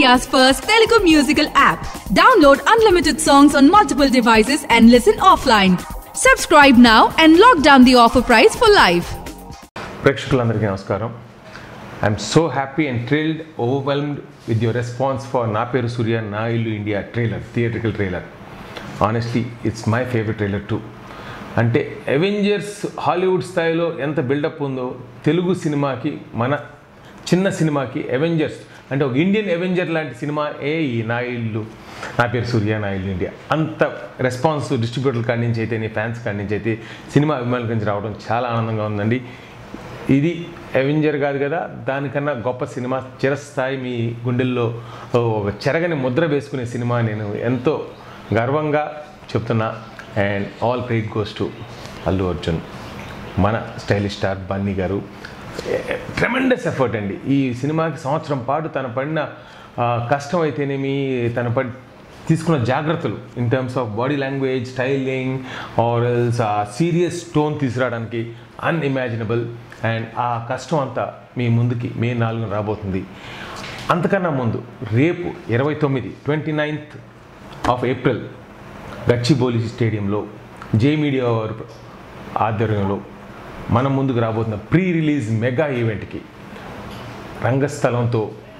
India's first Telugu musical app. Download unlimited songs on multiple devices and listen offline. Subscribe now and lock down the offer price for life. ప్రేక్షకులందరికీ నమస్కారం I'm so happy and thrilled overwhelmed with your response for నా పేరు సూర్య నా ఇల్లు India trailer theatrical trailer honestly it's my favourite trailer to అంటే Avengers Hollywood స్థాయిలో ఎంత buildup ఉందో తెలుగు సినిమాకి మన చిన్న సినిమాకి అవెంజర్స్ అంటే ఒక ఇండియన్ అవెంజర్ లాంటి సినిమా ఏ ఈ నా ఇల్లు నా పేరు సూర్య నా ఇల్లు ఇండియా అంత రెస్పాన్స్ డిస్ట్రిబ్యూటర్ల కాడి నుంచి అయితే నీ ఫ్యాన్స్ కాడి నుంచి అయితే సినిమా అభిమానుల నుంచి రావడం చాలా ఆనందంగా ఉందండి ఇది అవెంజర్ కాదు కదా దానికన్నా గొప్ప సినిమా చిరస్థాయి మీ గుండెల్లో ఒక చెరగని ముద్ర వేసుకునే సినిమా నేను ఎంతో గర్వంగా చెప్తున్నా and all credit goes to Allu Arjun మన స్టైలిష్ స్టార్ బన్నీ గారు ట్రెమెండస్ ఎఫర్ట్ అండి ఈ సినిమాకి సంవత్సరం పాటు తన పడిన ఆ, కష్టం అయితేనేమి తన పడి తీసుకున్న జాగ్రత్తలు in terms of body language styling or else ఆ సీరియస్ టోన్ తీసుకురావడానికి అన్ఇమాజినబుల్ అండ్ ఆ కష్టం అంతా మీ ముందుకి మే నాలుగున రాబోతుంది అంతకన్నా ముందు రేపు ఇరవై తొమ్మిది twenty ninth of April Gachibowli స్టేడియంలో జే మీడియా వారి ఆధ్వర్యంలో మన ముందుకు రాబోతున్న ప్రీ రిలీజ్ మెగా ఈవెంట్కి రంగస్థలంతో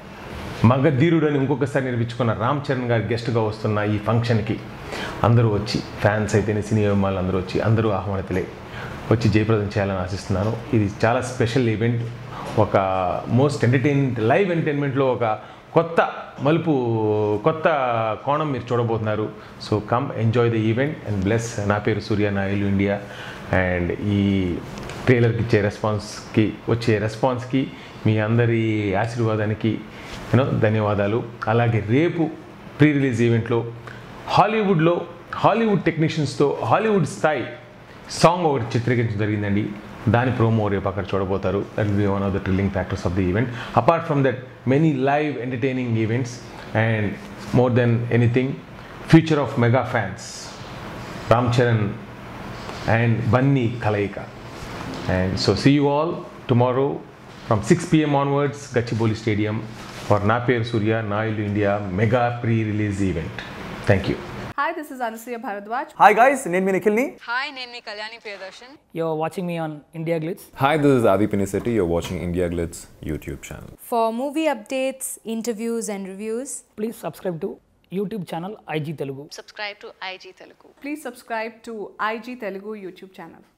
మగధీరుడు అని ఇంకొకసారి నిర్మించుకున్న రామ్ చరణ్ గారు గెస్ట్గా వస్తున్న ఈ ఫంక్షన్కి అందరూ వచ్చి ఫ్యాన్స్ అయితేనే సినీ అభిమానులు అందరూ వచ్చి అందరూ ఆహ్వానితులే వచ్చి జయప్రదం చేయాలని ఆశిస్తున్నాను ఇది చాలా స్పెషల్ ఈవెంట్ ఒక మోస్ట్ ఎంటర్టైన్మెంట్ లైవ్ ఎంటర్టైన్మెంట్లో ఒక కొత్త మలుపు కొత్త కోణం మీరు చూడబోతున్నారు so come enjoy the event and bless నా పేరు సూర్య నా ఇల్లు ఇండియా అండ్ ఈ ట్రైలర్కి ఇచ్చే రెస్పాన్స్కి వచ్చే రెస్పాన్స్కి మీ అందరి ఆశీర్వాదానికి యూనో ధన్యవాదాలు అలాగే రేపు ప్రీ రిలీజ్ ఈవెంట్లో హాలీవుడ్లో హాలీవుడ్ టెక్నీషియన్స్తో హాలీవుడ్ స్థాయి సాంగ్ ఒకటి చిత్రీకరించడం జరిగిందండి దాని ప్రోమో రేపు అక్కడ చూడబోతారు that be one of the thrilling factors of the event apart from that many live entertaining events and more than anything future of mega fans Ram Charan and Bunny కలయిక and so see you all tomorrow from six PM onwards Gachibowli stadium for నా పేరు సూర్య నా ఇల్లు India mega pre release event thank you Hi, this is Anusuya Bharadwaj. Hi guys నేను మీ నిఖిల్ని hi నేను మీ Kalyani Priyadarshan You're watching me on India Glitz. Hi, this is Adi Pinisetti. You're watching India Glitz YouTube channel. For movie updates, interviews, and reviews, Please subscribe to YouTube channel IG Telugu. Subscribe to IG Telugu Please subscribe to IG Telugu YouTube channel.